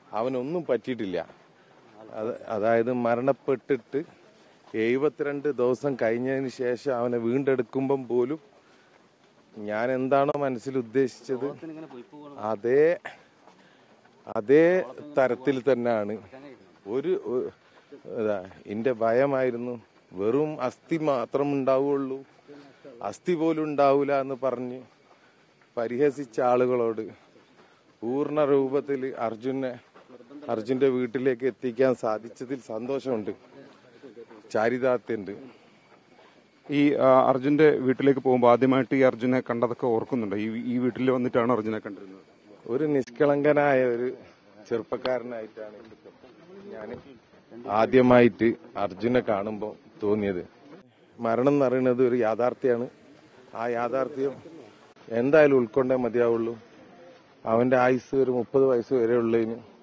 അവനൊന്നും പറ്റിയിട്ടില്ല അത് അതായത് മരണപ്പെട്ടിട്ട് എഴുപത്തിരണ്ട് ദിവസം കഴിഞ്ഞതിന് ശേഷം അവനെ വീണ്ടെടുക്കുമ്പം പോലും ഞാൻ എന്താണോ മനസ്സിൽ ഉദ്ദേശിച്ചത് അതേ അതേ തരത്തിൽ തന്നെയാണ് ഒരു ഒ- ഇതാ എന്റെ ഭയമായിരുന്നു വെറും അസ്ഥി മാത്രം ഉണ്ടാവുള്ളൂ അസ്ഥി പോലും ഉണ്ടാവൂല എന്ന് പറഞ്ഞ് പരിഹസിച്ച ആളുകളോട് പൂർണ്ണ രൂപത്തിൽ അർജുനെ അർജുന്റെ വീട്ടിലേക്ക് എത്തിക്കാൻ സാധിച്ചതിൽ സന്തോഷമുണ്ട് ചാരിതാർത്ഥ്യമുണ്ട് ഈ ആ, അർജുന്റെ വീട്ടിലേക്ക് പോകുമ്പോൾ ആദ്യമായിട്ട് ഈ അർജുനെ കണ്ടതൊക്കെ ഓർക്കുന്നുണ്ടോ ഈ ഈ വീട്ടിൽ വന്നിട്ടാണ് അർജുനെ കണ്ടിരുന്നത് ഒരു നിഷ്കളങ്കനായ ഒരു ചെറുപ്പക്കാരനായിട്ടാണ് ഞാൻ ആദ്യമായിട്ട് അർജുനെ കാണുമ്പോൾ തോന്നിയത് മരണം എന്ന് പറയുന്നത് ഒരു യാഥാർത്ഥ്യമാണ് ആ യാഥാർത്ഥ്യം എന്തായാലും ഉൾക്കൊണ്ടേ മതിയാവുള്ളൂ അവന്റെ ആയുസ് ഒരു മുപ്പത് വയസ്സ് വരെ ഉള്ളതിന്